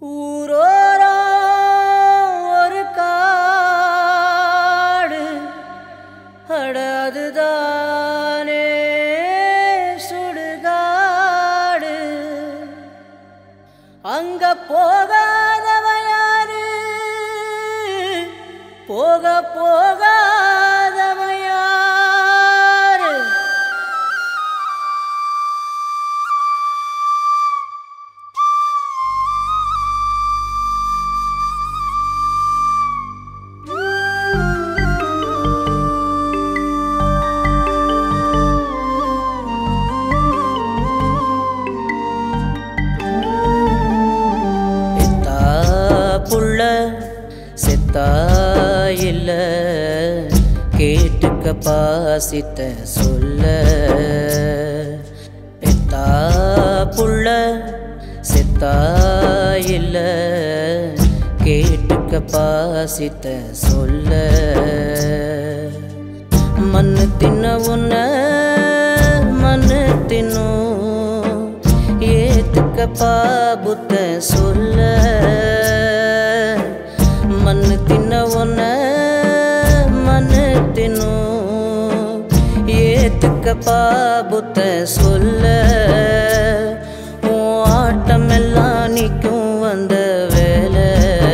ஊரோரம் ஒரு காடு அட அதுதானே சுடுகாடு அங்க போகாதவ யாரு போக போகாதவ யாரு பெத்தா புள்ள செத்தா இல்ல கேட்டுக்க பாசித்த சொல்ல பெத்தா புள்ள செத்தா இல்ல கேட்டுக்க பாசித்த சொல்ல மண்ணு தின்ன உன்ன மண்ணு தின்னும் ஏத்துக்கப்பா புத்த சொல்ல மண்ணு தின்ன ஒன்ன மண்ணு தின்னும் ஏத்துக்கப்பா புத்த சொல்ல உன் ஆட்டம் எல்லாம் நிற்கும் வந்த வேலை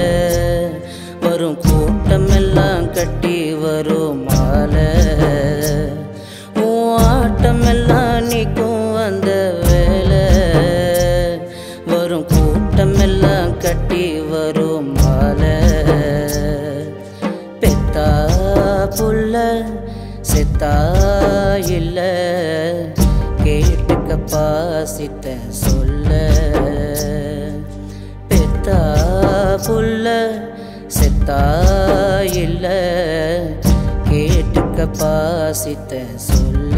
வரும் கூட்டம் எல்லாம் கட்டி வரும் மாலை உன் ஆட்டம் எல்லாம் நிற்கும் வந்த வேலை வரும் கூட்டம் எல்லாம் கட்டி வரும் மாலை பெத்தா புள்ள செத்தா இல்ல கேட்டுக்க பாசித்த சொல்ல பெத்தா புள்ள செத்தா இல்ல கேட்டுக்க பாசித்த சொல்ல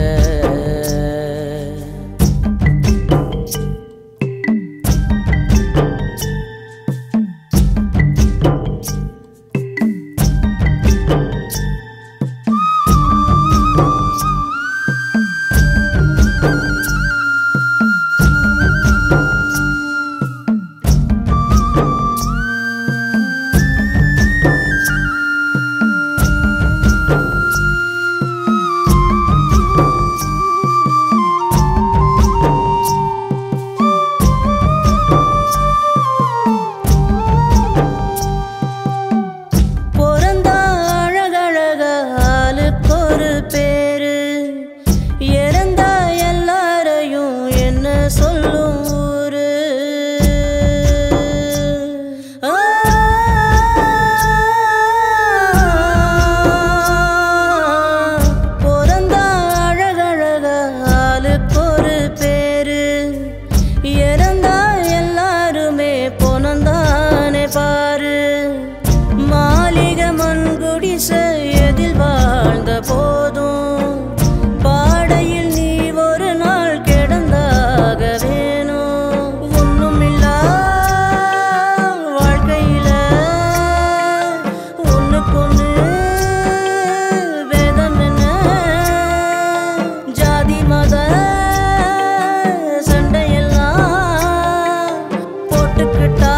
பிறந்தா அழகழக ஆளுக்கு ஒரு பேரு இறந்தா எல்லாரையும் என்ன சொல்லும் ஊரு ஆ, பிறந்தா அழகழக ஆளுக்கு ஒரு பேரு இறந்தா எல்லாருமே பொனந்தானே பாரு மாளிகை மண் குடிசை எதில் வாழ்ந்த போதும் பாடையில் நீ ஒரு நாள் கிடந்தாக வேணும் ஒண்ணுமில்லா வாழ்க்கையில ஒண்ணுக்கொண்ணு வேதம் என்ன ஜாதி மத சண்டையெல்லாம் போட்டுக்கிட்டா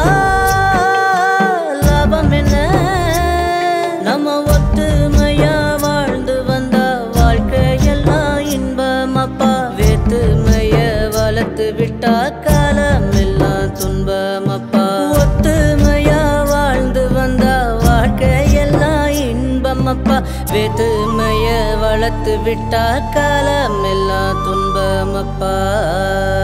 லாபம் என்ன நம்ம ஒத்துமையா வாழ்ந்து வந்த வாழ்க்கையெல்லாம் இன்பம் அப்பா வேத்துமைய வளர்த்து விட்டா காலம் எல்லாம் துன்பம் அப்பா ஒத்துமையா வாழ்ந்து வந்த வாழ்க்கையெல்லாம் இன்பம் அப்பா வேத்துமைய வளர்த்து விட்டா காலம் எல்லாம் துன்பம் அப்பா